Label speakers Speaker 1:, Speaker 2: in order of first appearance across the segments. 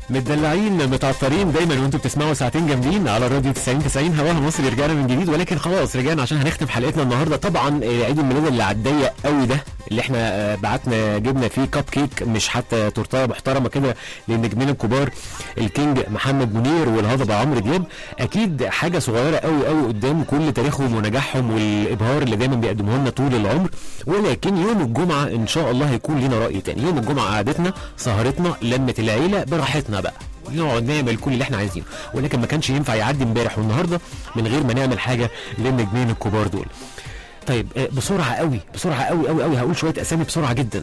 Speaker 1: متدلعين متعطرين دايما وانتوا بتسمعوا ساعتين جامدين على راديو 90 90 هواها مصر رجعنا من جديد ولكن خلاص رجعنا عشان هنختم حلقتنا النهارده طبعا آه، عيد الميلاد اللي على الضيق قوي ده اللي احنا آه، بعتنا جبنا فيه كاب كيك مش حتى تورتايه محترمه كده للنجمين الكبار الكينج محمد منير والهضبه عمرو دياب اكيد حاجه صغيره قوي قوي قدام كل تاريخهم ونجاحهم والابهار اللي دايما بيقدموه لنا طول العمر ولكن يوم الجمعه ان شاء الله هيكون لنا راي تاني يوم الجمعه قعدتنا سهرتنا لمه العيله براحتنا بقى نقعد نعمل كل اللي احنا عايزينه ولكن ما كانش ينفع يعدي امبارح والنهارده من غير ما نعمل حاجه للنجمين الكبار دول طيب آه، بسرعه قوي بسرعه قوي قوي قوي هقول شويه اسامي بسرعه جدا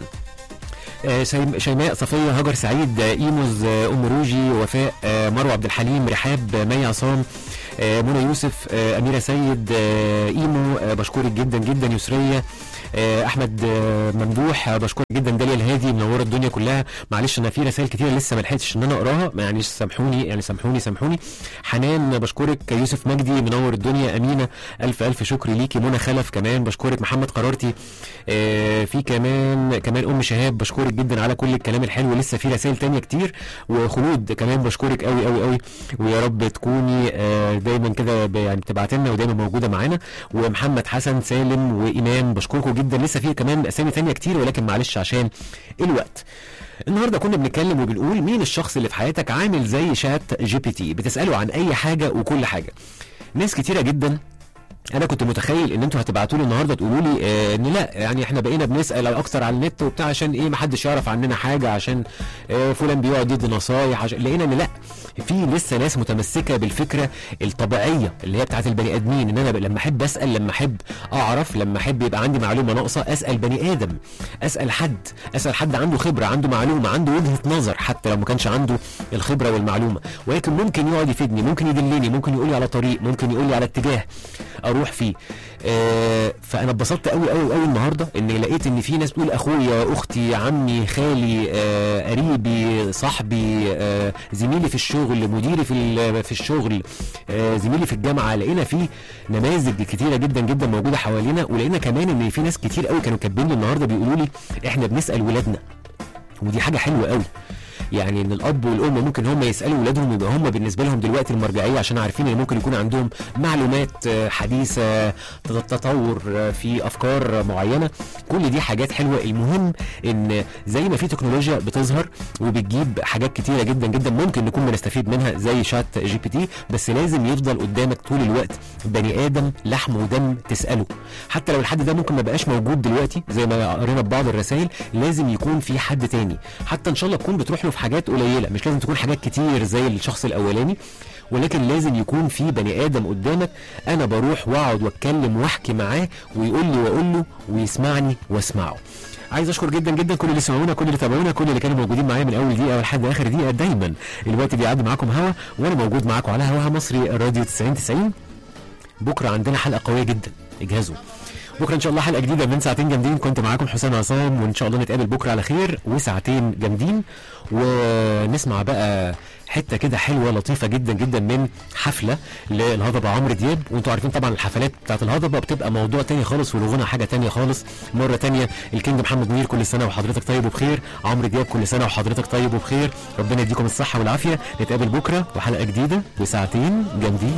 Speaker 1: آه، شيم- شيماء صفيه هاجر سعيد آه، ايموز آه، ام روجي وفاء آه، مروه عبد الحليم رحاب آه، مي عصام آه، منى يوسف آه، اميره سيد آه، ايمو آه، بشكرك جدا جدا يسريه آه، احمد آه، ممدوح آه، بشكرك جدا داليا الهادي منوره الدنيا كلها معلش انا في رسائل كتير لسه ما لحقتش ان انا اقراها يعني سامحوني يعني سامحوني سامحوني حنان بشكرك يوسف مجدي منور الدنيا امينه الف الف شكر ليكي منى خلف كمان بشكرك محمد قرارتي آه، في كمان كمان ام شهاب بشكرك جدا على كل الكلام الحلو لسه في رسائل تانية كتير وخلود كمان بشكرك قوي قوي قوي ويا رب تكوني آه، دايما كده ب- يعني بتبعت لنا ودايما موجوده معانا ومحمد حسن سالم وايمان بشكركم جدا لسه في كمان اسامي تانية كتير ولكن معلش عشان الوقت النهارده كنا بنتكلم وبنقول مين الشخص اللي في حياتك عامل زي شات جي بي تي بتساله عن اي حاجه وكل حاجه ناس كتيره جدا انا كنت متخيل ان انتوا هتبعتوا لي النهارده تقولوا لي آه ان لا يعني احنا بقينا بنسال اكتر على النت وبتاع عشان ايه ما حدش يعرف عننا حاجه عشان آه فلان بيقعد يدي نصايح عشان لقينا ان لا في لسه ناس متمسكه بالفكره الطبيعيه اللي هي بتاعت البني ادمين ان انا ب- لما احب اسال لما احب اعرف لما احب يبقى عندي معلومه ناقصه اسال بني ادم اسال حد اسال حد عنده خبره عنده معلومه عنده وجهه نظر حتى لو ما كانش عنده الخبره والمعلومه ولكن ممكن يقعد يفيدني ممكن يدلني ممكن يقول لي على طريق ممكن يقول لي على اتجاه اروح فيه آه فانا اتبسطت قوي قوي قوي النهارده ان لقيت ان في ناس بتقول اخويا اختي عمي خالي آه قريبي صاحبي آه زميلي في الشغل مديري في ال- في الشغل آه زميلي في الجامعه لقينا في نماذج كتيره جدا جدا موجوده حوالينا ولقينا كمان ان في ناس كتير قوي كانوا كاتبين لي النهارده بيقولوا لي احنا بنسال ولادنا ودي حاجه حلوه قوي يعني ان الاب والام ممكن هم يسالوا ولادهم يبقى هم بالنسبه لهم دلوقتي المرجعيه عشان عارفين ان ممكن يكون عندهم معلومات آه، حديثه تطور آه، في افكار معينه كل دي حاجات حلوه المهم ان زي ما في تكنولوجيا بتظهر وبتجيب حاجات كتيره جدا جدا ممكن نكون بنستفيد منها زي شات جي بي تي بس لازم يفضل قدامك طول الوقت بني ادم لحم ودم تساله حتى لو الحد ده ممكن ما بقاش موجود دلوقتي زي ما قرينا في بعض الرسائل لازم يكون في حد تاني حتى ان شاء الله تكون بتروح له في حاجات قليله مش لازم تكون حاجات كتير زي الشخص الاولاني ولكن لازم يكون في بني ادم قدامك انا بروح واقعد واتكلم واحكي معاه ويقول لي واقول له ويسمعني واسمعه عايز اشكر جدا جدا كل اللي سمعونا كل اللي تابعونا كل اللي كانوا موجودين معايا من اول دقيقه لحد اخر دقيقه دايما الوقت بيعدي معاكم هوا وانا موجود معاكم على هواها مصري الراديو 90 90 بكره عندنا حلقه قويه جدا اجهزوا بكره ان شاء الله حلقه جديده من ساعتين جامدين كنت معاكم حسام عصام وان شاء الله نتقابل بكره على خير وساعتين جامدين ونسمع بقى حته كده حلوه لطيفه جدا جدا من حفله للهضبه عمرو دياب وانتوا عارفين طبعا الحفلات بتاعت الهضبه بتبقى موضوع تاني خالص والغنى حاجه تانية خالص مره تانية الكينج محمد منير كل سنه وحضرتك طيب وبخير عمرو دياب كل سنه وحضرتك طيب وبخير ربنا يديكم الصحه والعافيه نتقابل بكره وحلقه جديده وساعتين جامدين